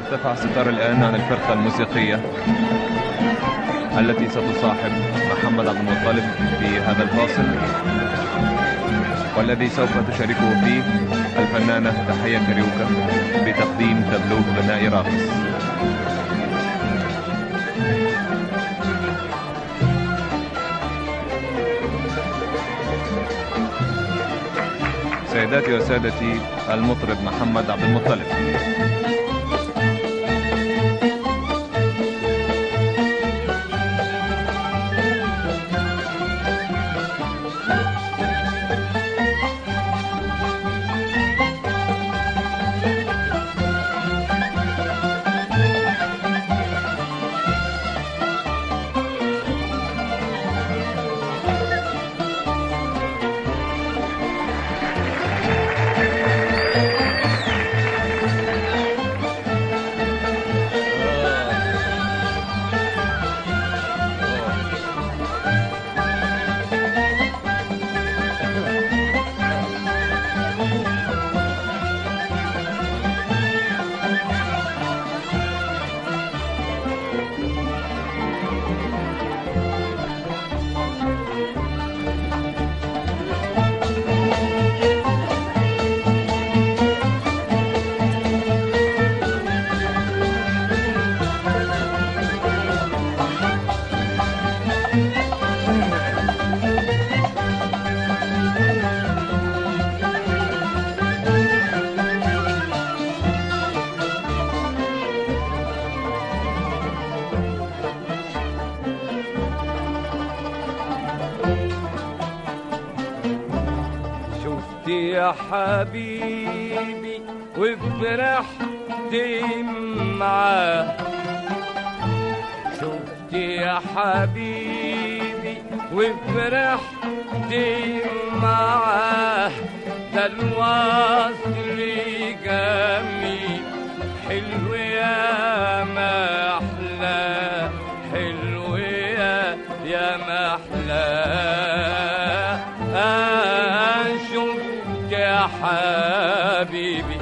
ارتفع ستار الآن عن الفرقة الموسيقية التي ستصاحب محمد عبد المطلب في هذا الفاصل والذي سوف تشاركه فيه الفنانة تحية كريوكا بتقديم تابلو غنائي راقص سيداتي وسادتي المطرب محمد عبد المطلب شفت يا حبيبي وفرحت معاه شفت يا حبيبي وفرحت معاه ده الوصل جميل حلو يا ما احلى حلو يا يا ما احلى آه شفت يا حبيبي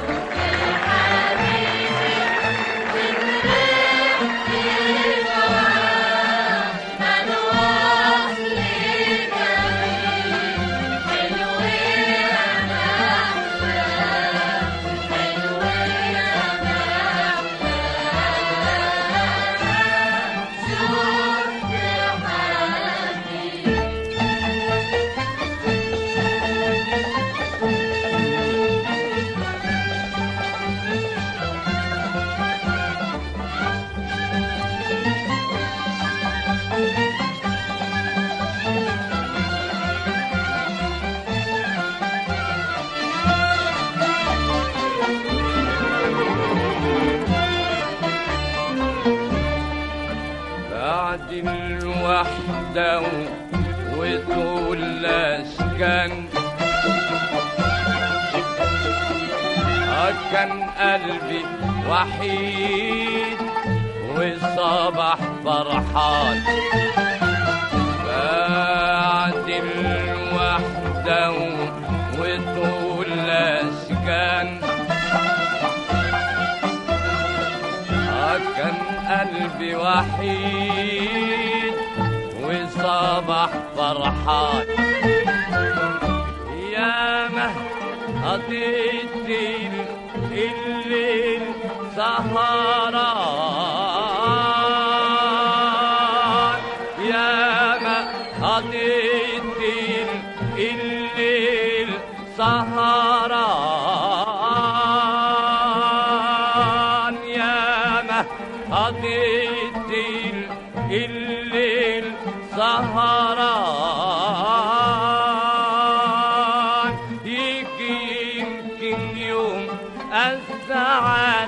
بعد الوحدة وطول الأسكن كان قلبي وحيد والصباح فرحان بعد الوحدة وطول الأسكن كان قلبي وحيد وصباح فرحان يا ما قضيت الليل سهران يا ما قضيت الليل سهران يا ما قضيت الليل سهران يجي يمكن يوم السعد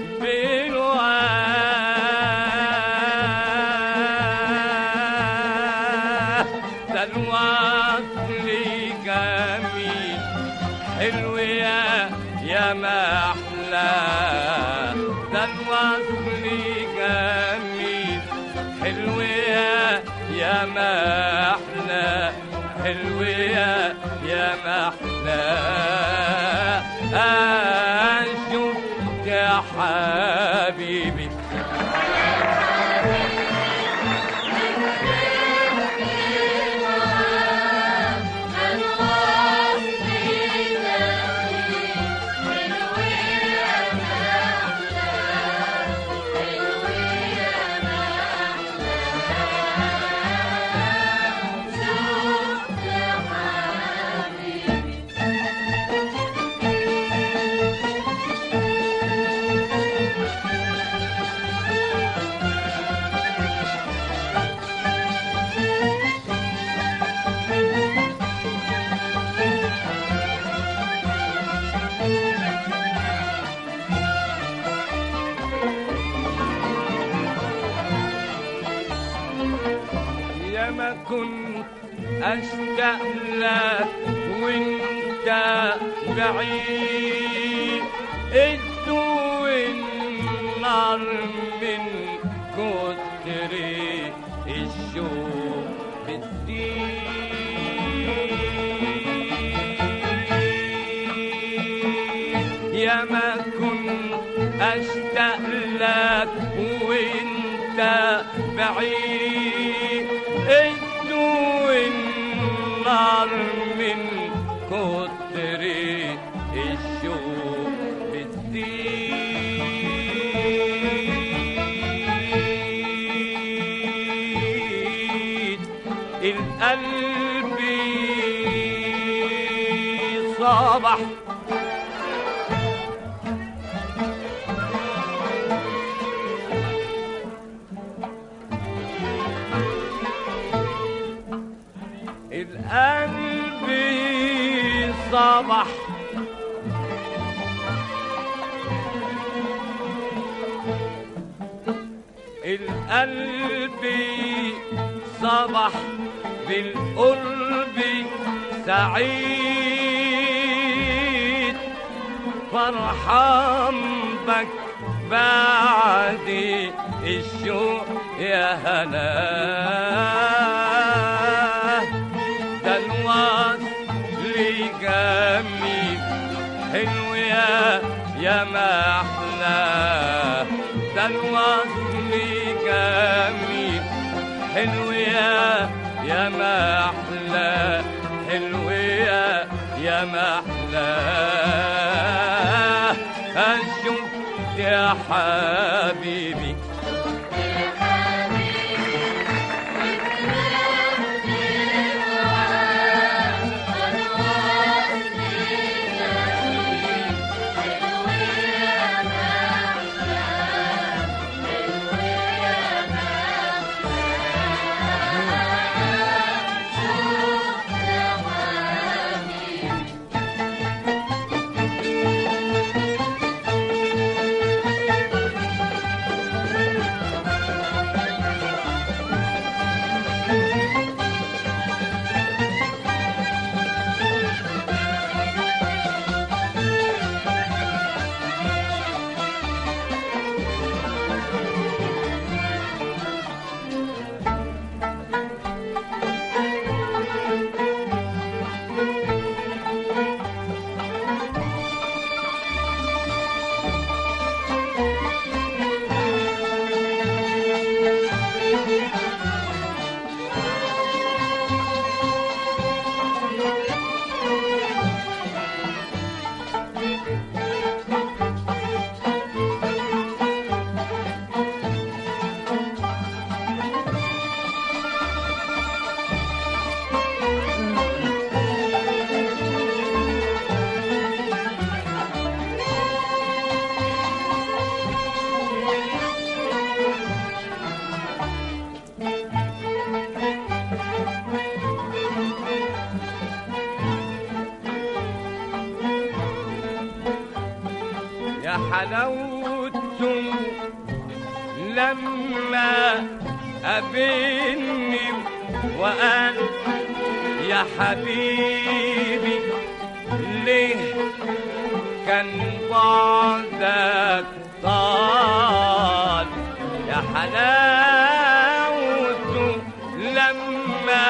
بالواد ده الوصل جميل حلو يا يا ما احلى ده الوصل جميل حلو يا يا ما احلى حلو يا يا ما احلى اشوف يا حبيبي يا ما كنت اشتاق لك وانت بعيد الضوء النار من كتر الشوق بتزيد يا ما كنت اشتاق لك وانت بعيد الضوء النار من كتر الشوق بتزيد القلب صبح القلب صبح القلب صبح بالقرب سعيد فرحان بك بعد الشوق يا هناه ده الوصل جميل حلو يا يا ما احلاه ده الوصل جميل حلو يا يا ما احلاه حلو يا يا ما احلاه اشوف يا حبيبي يا حلاوته لما قابلني وقال يا حبيبي ليه كان بعدك طال يا حلاوته لما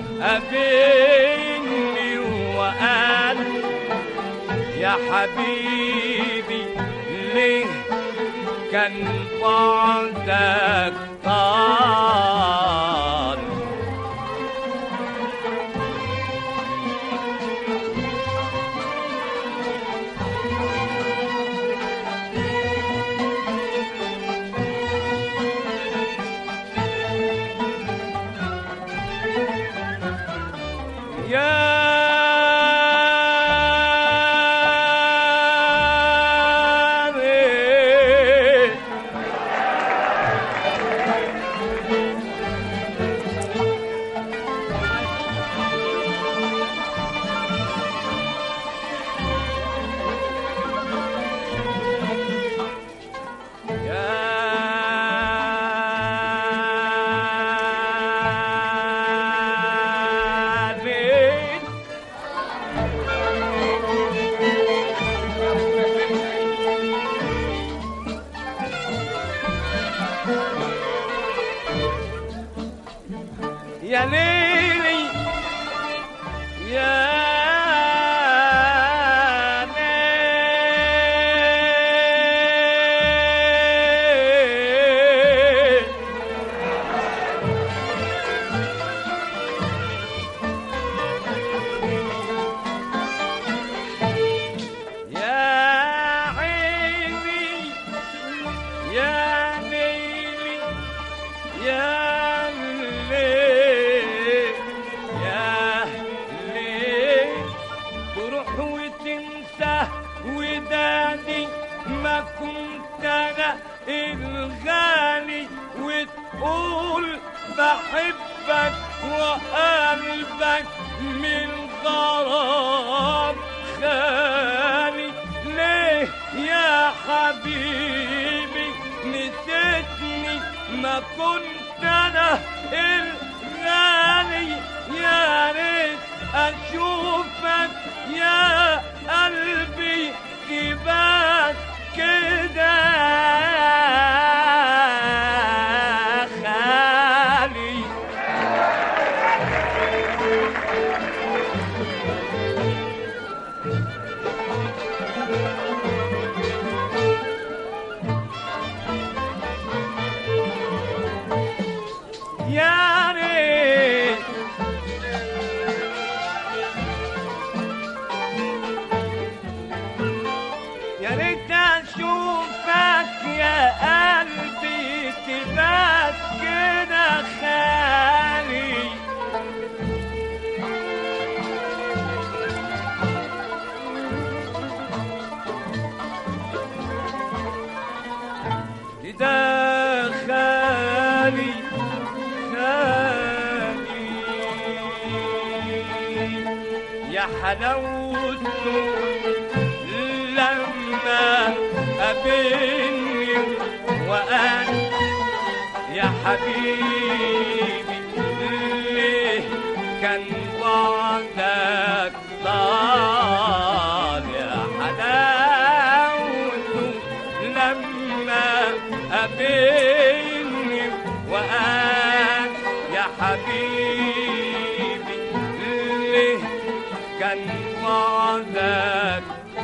قابلني وقال يا حبيبي ليه كان بعدك طال يا ريت يا ريت يا ليلي يا ليل يا عيني يا ليلي يا ليل يا ليل تروح وتنسى وداني ما كنت انا الغالي وتقول بحبك وقلبك من غرام خالي ليه يا حبيبي نسيتني ما كنت انا الغالي يا ريت اشوفك يا قلبي كبات كده خالي يا ريت يا ريت اشوفك يا قلبي تبات كده خالي كده خالي خالي يا حلاوته لما قابلني وقال يا حبيبي ليه كان بعدك طال يا حلاوته لما قابلني وقال يا حبيبي ليه كان بعدك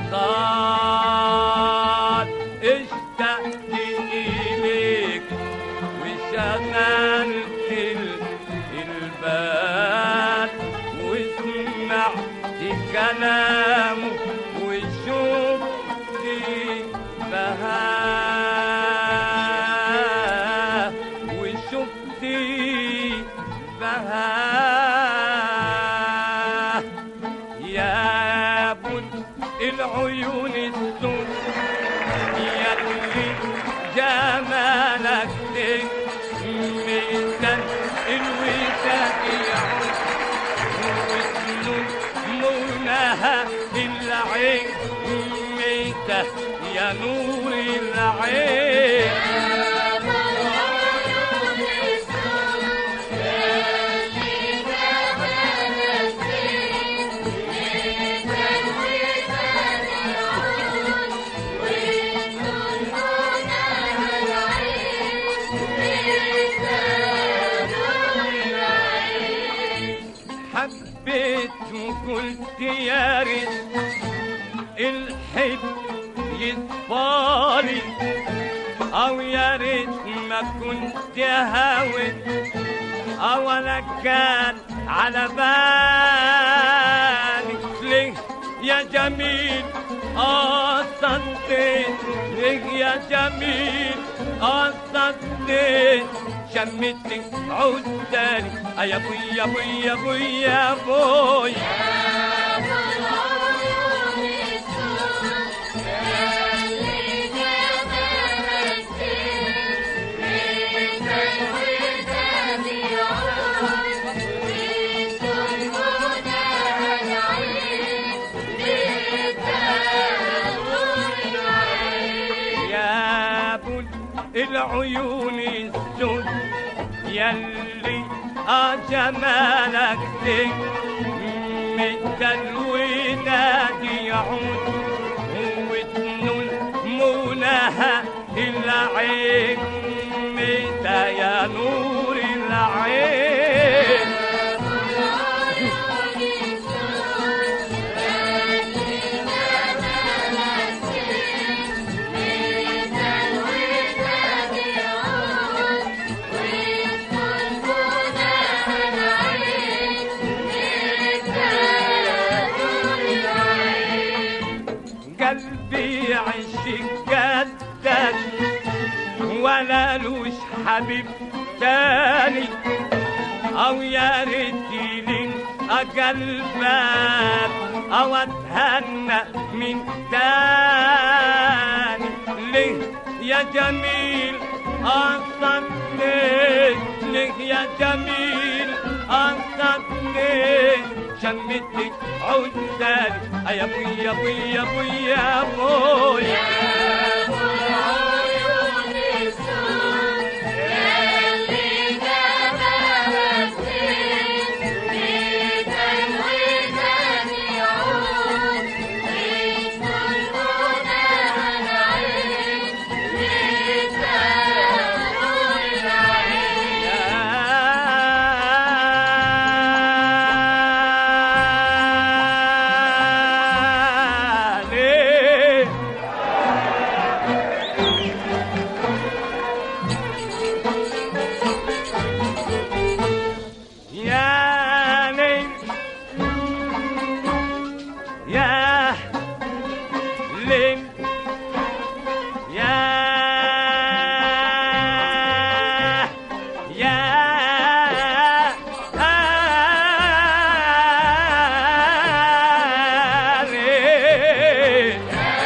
طال اشتقت إليك وشغلت ال- البال وسمعت كلامه وشفت بهاه وشفت بهاه يا بن العيون السود يلي جمالك ميتان الوساء يعود وسنون مناها العين ميتة يا نور العين حبيت وقلت يا ريت الحب يصفالي او يا ريت ما كنت هاوي او انا كان على بالي ليه يا جميل قصدت ليه يا جميل قصدت شمتك عداني يا بوي يا بوي يا بوي يا بوي يا بول العيون السود يلي أجمالك دي مثل الوداد يعود وتنول مناها العين متى يا نور العين قلبي عشق جدك ولا لوش حبيب تاني او يا ريتي لي قلبك او اتهنى من تاني ليه يا جميل قصدك ليه يا جميل قصدك شمتك عداني يا بوي يا بوي يا بوي يا بوي يا ليه يا ليل يا ليل يا يا ليل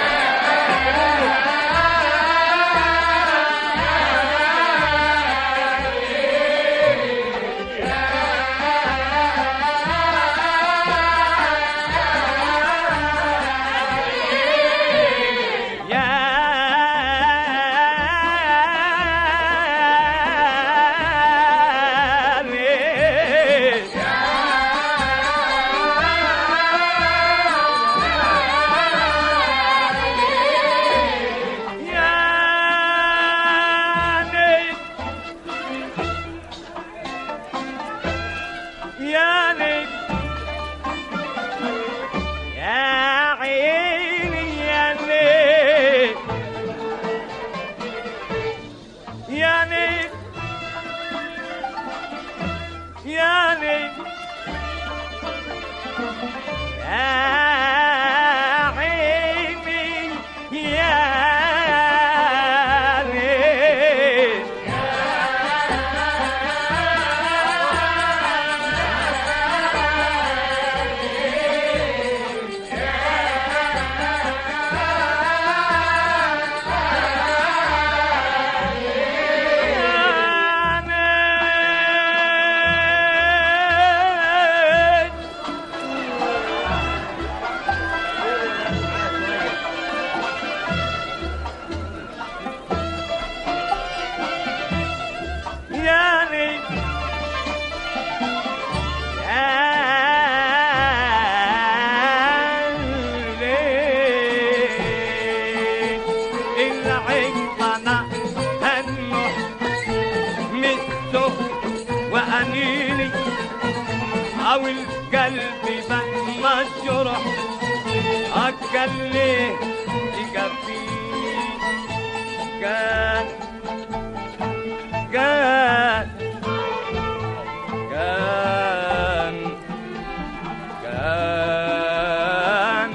يا ليل يا ليل يا ليل يا عيني يا ليل يا ليل يا ليل يا عيني يا ليل يا ليل يا ليل يا ليل العقنا هنح مسه وأنيني أو القلب بقى مجروح أكليه يكفيه كان كان كان كان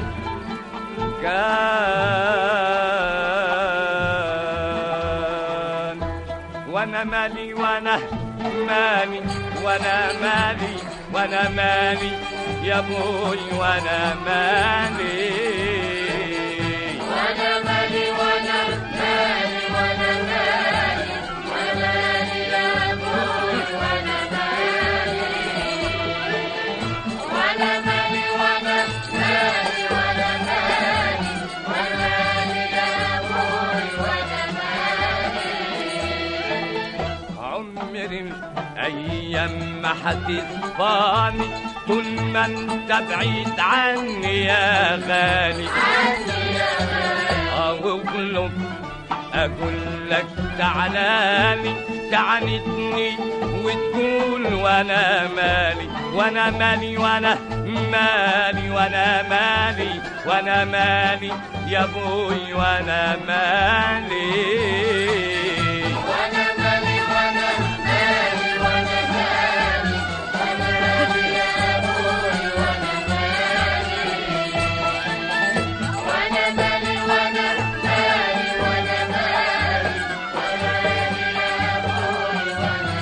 كان وانا مالي وانا مالي وانا مالي وانا مالي يا ابوي وانا مالي وانا مالي وانا مالي وانا مالي وانا مالي يا ابوي وانا مالي وانا مالي وانا مالي وانا مالي وانا مالي يا ابوي وانا عمر الايام ما هتصفاني طول ما انت بعيد عني يا غالي واقلب اقول لك تعالالي تعنتني وتقول وانا مالي وانا مالي وانا مالي وانا مالي وانا مالي يا ابوي وانا مالي وانا مالي وانا مالي وانا مالي وانا مالي يا ابوي وانا مالي وانا مالي وانا مالي وانا مالي وانا مالي يا ابوي وانا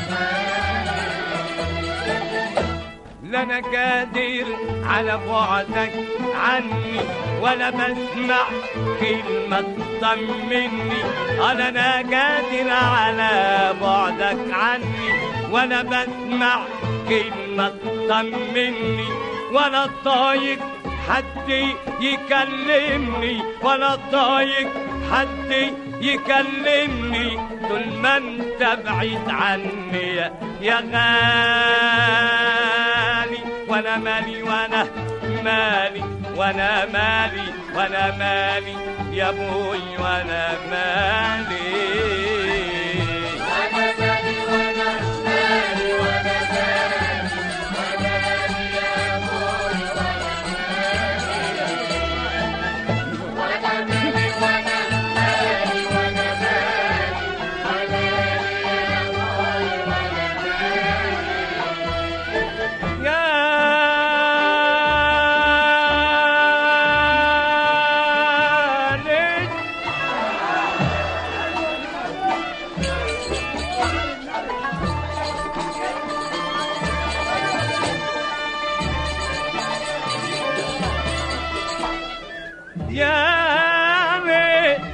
لا انا قادر على بعدك عني ولا بسمع كلمة تطمني انا انا قادر على بعدك عني ولا بسمع كلمة تطمني ولا طايق حد يكلمني ولا طايق حد يكلمني طول ما انت بعيد عني يا- يا غالي وانا مالي وانا مالي وانا مالي وانا مالي يا ابوي وانا مالي وانا مالي وانا مالي وانا مالي وانا مالي يا ابوي وانا مالي وانا مالي وانا مالي وانا مالي وانا مالي يا ابوي وانا مالي يا ليل يا ليل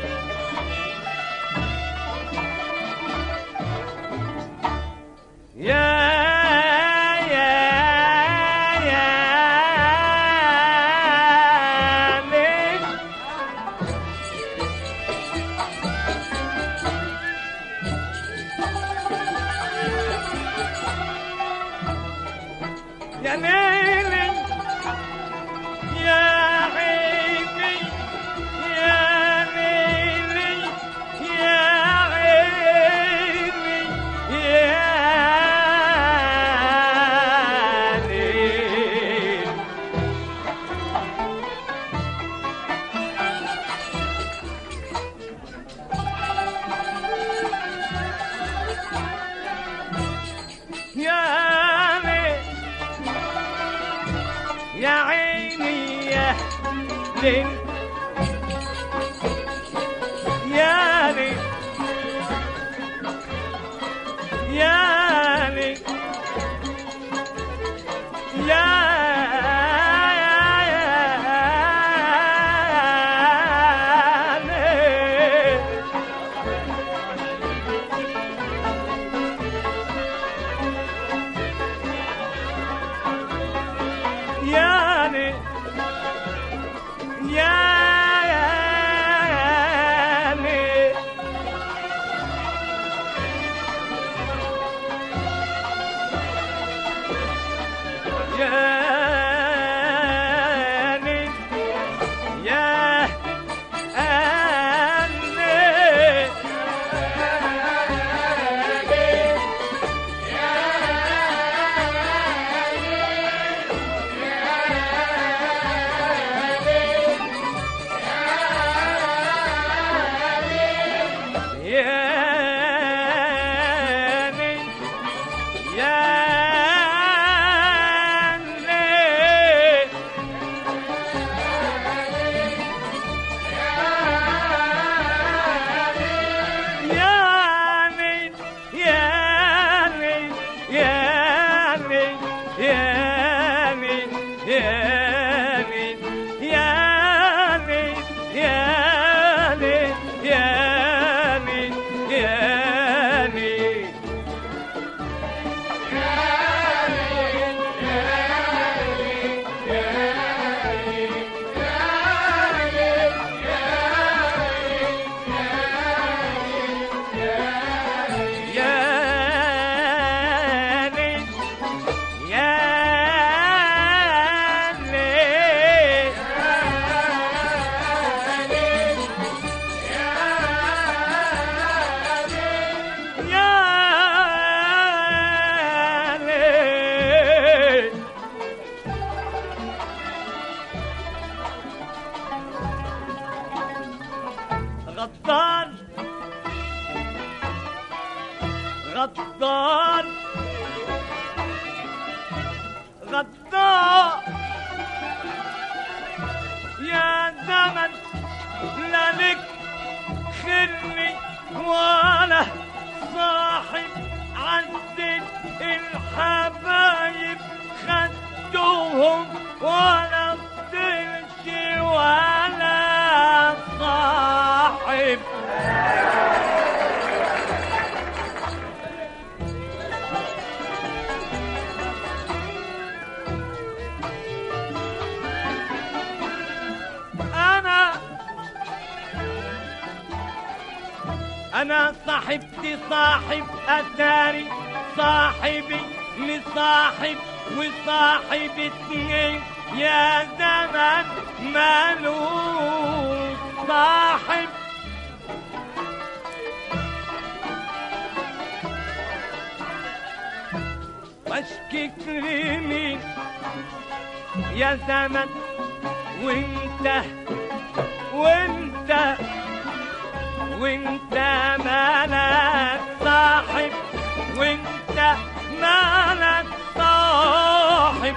يا يا يا ليل يا ليلي يا عيني يا ليلي يا عيني يا ليل يا ليل يا عيني يا ليل يا ليل يا ليل يا يا ليل يا ليل يا غدار غدار يا زمن لا لك خلي ولا صاحب عدت الحبايب خدوهم ولا فضلش ولا صاحب انا انا صاحبتي صاحب اتاري صاحبي لصاحب وصاحب اتنين يا زمن مالوش صاحب واشكك لمين يا زمن وانت وانت وانت مالك صاحب وانت مالك صاحب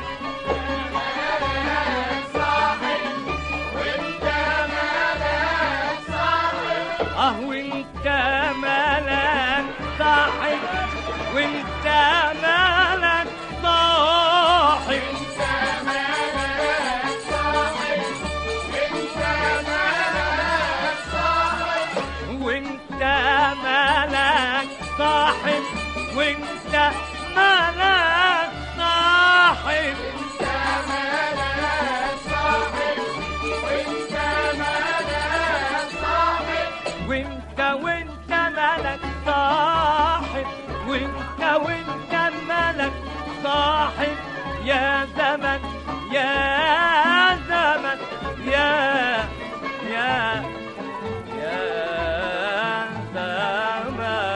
اه وانت مالك صاحب وانت مالك صاحب وانت مالك صاحب وانت مالك صاحب وانت وانت مالك صاحب وانت وانت مالك صاحب يا زمن يا زمن يا يا يا زمان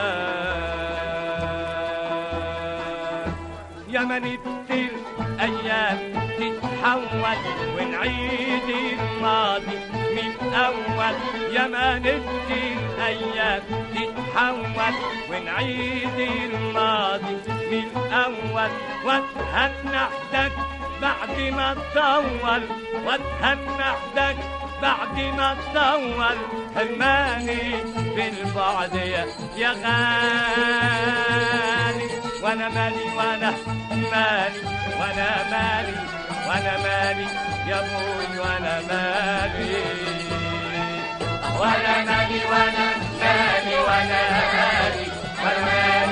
يا من الدل ايام تتحول ونعيد الماضي من اول يا من الدل ايام تتحول ونعيد الماضي من اول واتهنى حدك بعد ما تطول واتهنى حدك بعد ما تطول هرماني بالبعد يا, يا غالي وانا مالي وانا مالي وانا مالي وانا مالي يا ابوي وانا مالي وانا مالي وانا مالي وانا مالي وانا مالي